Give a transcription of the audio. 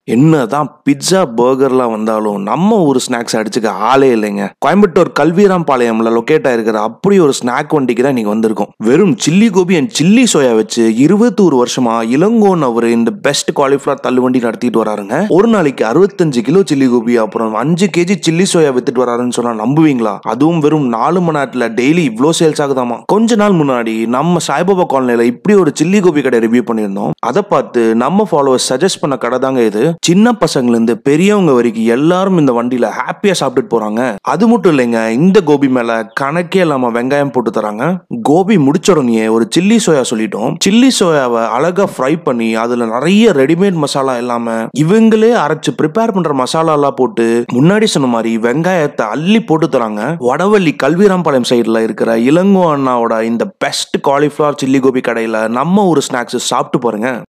என்னதான் பிட்சா பர்கர்லாம் வந்தாலும் நம்ம ஒரு ஸ்நாக்ஸ் அடிச்சுக்க ஆளே இல்லைங்க கோயம்புத்தூர் கல்விராம் பாளையம்ல லொக்கேட் ஆயிருக்கிற அப்படி ஒரு ஸ்நாக் வண்டிக்கு தான் நீங்க வந்திருக்கோம் வெறும் chilli gobi and chilli soya வச்சு இருபத்தோரு வருஷமா இளங்கோன் அவர் இந்த பெஸ்ட் காலிஃபிளவர் தள்ளுவண்டி நடத்திட்டு வராருங்க ஒரு நாளைக்கு அறுபத்தஞ்சு கிலோ சில்லி கோபி அப்புறம் அஞ்சு கேஜி சில்லி சோயா வித்துட்டு வராருன்னு சொன்னா நம்புவீங்களா அதுவும் வெறும் நாலு மணி நேரத்துல டெய்லி இவ்வளோ சேல்ஸ் ஆகுதாமா கொஞ்ச நாள் முன்னாடி நம்ம சாய்பாபா காலனில இப்படி ஒரு சில்லி கோபி கடை ரிவ்யூ பண்ணியிருந்தோம் அதை பார்த்து நம்ம ஃபாலோவர்ஸ் சஜஸ்ட் பண்ண கடை தாங்க இது சின்ன பசங்கள்ல இருந்து பெரியவங்க வரைக்கும் எல்லாரும் இந்த வண்டியில ஹாப்பியா சாப்பிட்டுட்டு போறாங்க அது மட்டும் இல்லைங்க இந்த கோபி மேல கணக்கே இல்லாம வெங்காயம் போட்டு தராங்க கோபி முடிச்ச உடனே ஒரு சில்லி சோயா சொல்லிட்டோம் சில்லி சோயாவை அழகா ஃப்ரை பண்ணி அதுல நிறைய ரெடிமேட் மசாலா இல்லாம இவங்களே அரைச்சு ப்ரிப்பேர் பண்ற மசாலா எல்லாம் போட்டு முன்னாடி சொன்ன மாதிரி வெங்காயத்தை அள்ளி போட்டு தராங்க வடவள்ளி கல்விராம்பாளையம் சைடுல இருக்கிற இளங்கோ அண்ணாவோட இந்த பெஸ்ட் காலிஃபிளவர் சில்லி கோபி கடையில நம்ம ஒரு ஸ்நாக்ஸ் சாப்பிட்டு பாருங்க